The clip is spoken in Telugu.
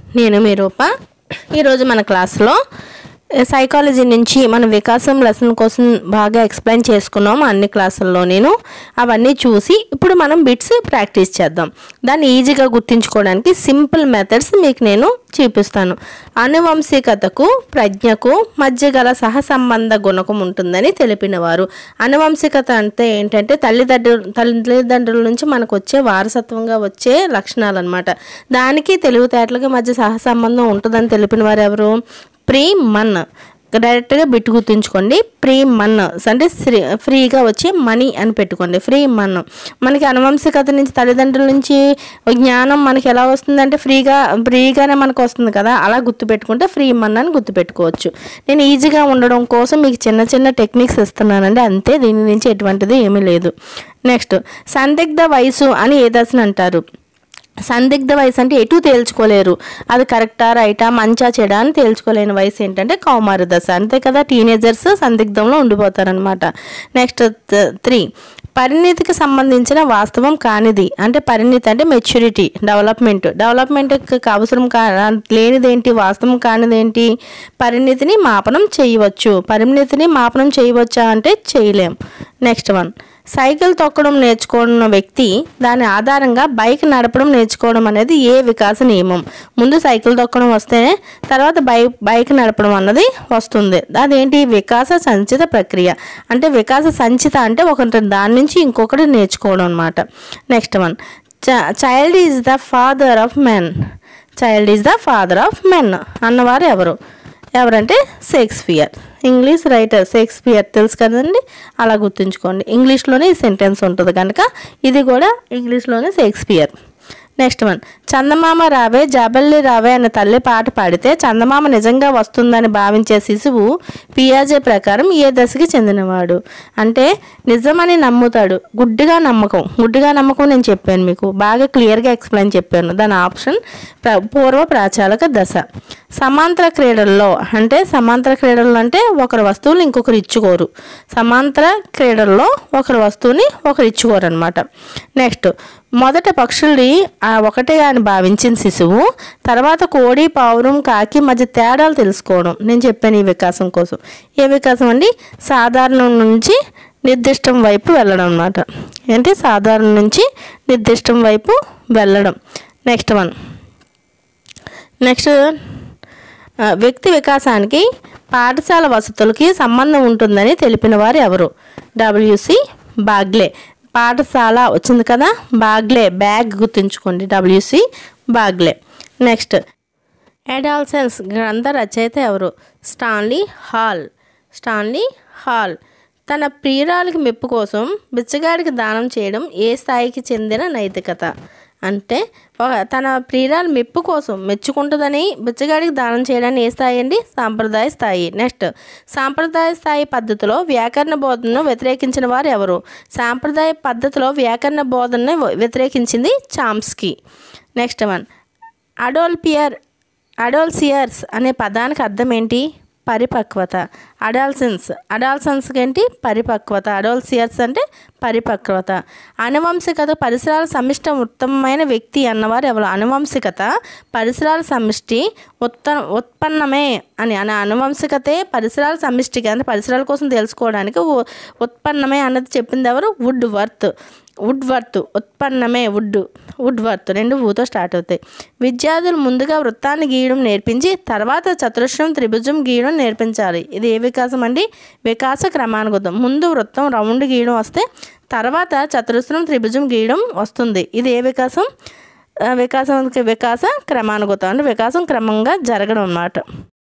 నేను మీ రూప ఈరోజు మన క్లాస్లో సైకాలజీ నుంచి మన వికాసం లెసన్ కోసం బాగా ఎక్స్ప్లెయిన్ చేసుకున్నాం అన్ని క్లాసుల్లో నేను అవన్నీ చూసి ఇప్పుడు మనం బిట్స్ ప్రాక్టీస్ చేద్దాం దాన్ని ఈజీగా గుర్తుంచుకోవడానికి సింపుల్ మెథడ్స్ మీకు నేను చూపిస్తాను అనువంశికతకు ప్రజ్ఞకు మధ్య గల సహసంబంధ గుణకం ఉంటుందని తెలిపినవారు అనువంశికత అంటే ఏంటంటే తల్లిదండ్రులు తల్లిదండ్రుల నుంచి మనకు వచ్చే వారసత్వంగా వచ్చే లక్షణాలు అనమాట దానికి తెలివితేటలకి మధ్య సహసంబంధం ఉంటుందని తెలిపిన వారు ఎవరు ప్రీ మన్ డైరెక్ట్గా బిట్ గుర్తుంచుకోండి ప్రీ మన్ అంటే ఫ్రీ ఫ్రీగా వచ్చే మనీ అని పెట్టుకోండి ఫ్రీ మన్ మనకి అనువంశికత నుంచి తల్లిదండ్రుల నుంచి జ్ఞానం మనకి ఎలా వస్తుందంటే ఫ్రీగా ఫ్రీగానే మనకు వస్తుంది కదా అలా గుర్తుపెట్టుకుంటే ఫ్రీ మన్ అని గుర్తుపెట్టుకోవచ్చు నేను ఈజీగా ఉండడం కోసం మీకు చిన్న చిన్న టెక్నిక్స్ ఇస్తున్నానండి అంతే దీని నుంచి ఎటువంటిది ఏమీ లేదు నెక్స్ట్ సందిగ్ధ వయసు అని ఏ దశను అంటారు సందిగ్ధ వయసు అంటే ఎటు తేల్చుకోలేరు అది కరెక్టా రైటా మంచా చెడా అని తేల్చుకోలేని వయసు ఏంటంటే కౌమార దశ అంతే కదా టీనేజర్స్ సందిగ్ధంలో ఉండిపోతారనమాట నెక్స్ట్ త్రీ పరిణితికి సంబంధించిన వాస్తవం కానిది అంటే పరిణితి అంటే మెచ్యూరిటీ డెవలప్మెంట్ డెవలప్మెంట్కి అవసరం కా లేనిదేంటి వాస్తవం కానిదేంటి పరిణితిని మాపనం చేయవచ్చు పరిణితిని మాపనం చేయవచ్చా అంటే చేయలేం నెక్స్ట్ వన్ సైకిల్ తొక్కడం నేర్చుకున్న వ్యక్తి దాని ఆధారంగా బైక్ నడపడం నేర్చుకోవడం అనేది ఏ వికాస నియమం ముందు సైకిల్ తొక్కడం వస్తేనే తర్వాత బైక్ బైక్ నడపడం అన్నది వస్తుంది అదేంటి వికాస సంచిత ప్రక్రియ అంటే వికాస సంచిత అంటే ఒకటి దాని నుంచి ఇంకొకటి నేర్చుకోవడం అనమాట next one child is the father of men child is the father of men అన్నవారు ఎవరు ఎవరంటే షేక్స్పియర్ ఇంగ్లీష్ రైటర్ షేక్స్పియర్ తెలుసు కదండి అలా గుర్తుంచుకోండి ఇంగ్లీష్లోనే ఈ సెంటెన్స్ ఉంటుంది కనుక ఇది కూడా ఇంగ్లీష్లోనే షేక్స్పియర్ నెక్స్ట్ వన్ చందమామ రావే జాబల్లి రావే అనే తల్లి పాట పాడితే చందమామ నిజంగా వస్తుందని భావించే శిశువు పియాజే ప్రకారం ఏ దశకి చెందినవాడు అంటే నిజమని నమ్ముతాడు గుడ్డిగా నమ్మకం గుడ్డిగా నమ్మకం నేను చెప్పాను మీకు బాగా క్లియర్గా ఎక్స్ప్లెయిన్ చెప్పాను దాని ఆప్షన్ ప్ర- పూర్వ ప్రాచాలక దశ సమాంతర క్రీడల్లో అంటే సమాంతర క్రీడల్లో అంటే ఒకరి వస్తువులు ఇంకొకరు ఇచ్చుకోరు సమాంతర క్రీడల్లో ఒకరి వస్తువుని ఒకరు ఇచ్చుకోరు అనమాట నెక్స్ట్ మొదట పక్షుల్ని ఆ ఒకటే అని భావించిన శిశువు తర్వాత కోడి పావురం కాకి మధ్య తేడాలు తెలుసుకోవడం నేను చెప్పాను ఈ వికాసం కోసం ఏ వికాసం అండి సాధారణం నుంచి నిర్దిష్టం వైపు వెళ్ళడం అనమాట ఏంటి సాధారణం నుంచి నిర్దిష్టం వైపు వెళ్ళడం నెక్స్ట్ వన్ నెక్స్ట్ ఆ, వ్యక్తి వికాసానికి పాఠశాల వసతులకి సంబంధం ఉంటుందని తెలిపిన వారు ఎవరు డబ్ల్యూసి బాగ్లే పాఠశాల వచ్చింది కదా బాగ్లే బ్యాగ్ గుర్తుంచుకోండి డబ్ల్యూసి బాగ్లే నెక్స్ట్ ఎడాల్సెన్స్ గ్రంథ రచయిత ఎవరు స్టాన్లీ హాల్ స్టాన్లీ హాల్ తన ప్రియురాలికి మెప్పు కోసం బిచ్చగాడికి దానం చేయడం ఏ స్థాయికి చెందిన నైతికత అంటే ఒక- తన ప్రియురాలు మెప్పు కోసం మెచ్చుకుంటుందని బిచ్చగాడికి దానం చేయడాన్ని ఏ స్థాయి అండి సాంప్రదాయ స్థాయి నెక్స్ట్ సాంప్రదాయ స్థాయి పద్ధతిలో వ్యాకరణ బోధనను వ్యతిరేకించిన వారు ఎవరు సాంప్రదాయ పద్ధతిలో వ్యాకరణ బోధనను వ్యతిరేకించింది చామ్స్కీ నెక్స్ట్ వన్ అడోల్పియర్ అడోల్సియర్స్ అనే పదానికి అర్థం ఏంటి పరిపక్వత అడాల్సన్స్ అడాల్సన్స్కి ఏంటి పరిపక్వత అడోల్సియర్స్ అంటే పరిపక్వత అనువంశికత పరిసరాల సమిష్టి ఉత్తమమైన వ్యక్తి అన్నవారు ఎవరు అనువంశికత పరిసరాల సమిష్టి ఉత్త ఉత్పన్నమే అని అనే అనువంశికతే పరిసరాల సమిష్టికి అంటే పరిసరాల కోసం తెలుసుకోవడానికి ఉ- ఉత్పన్నమే అన్నది చెప్పింది ఎవరు వుడ్ వర్త్ వుడ్ వర్త్ ఉత్పన్నమే వుడ్ వుడ్ వర్త్ రెండు ఊతో స్టార్ట్ అవుతాయి విద్యార్థులు ముందుగా వృత్తాన్ని గీయడం నేర్పించి తర్వాత చతురస్రం త్రిభుజం గీయడం నేర్పించాలి ఇది ఏ వికాసం అండి వికాస క్రమానుగతం ముందు వృత్తం రౌండ్ గీయడం వస్తే తర్వాత చతురస్రం త్రిభుజం గీయడం వస్తుంది ఇది ఏ వికాసం ఆ, వికాసం వికాస క్రమానుగతం అంటే వికాసం క్రమంగా జరగడం అన్నమాట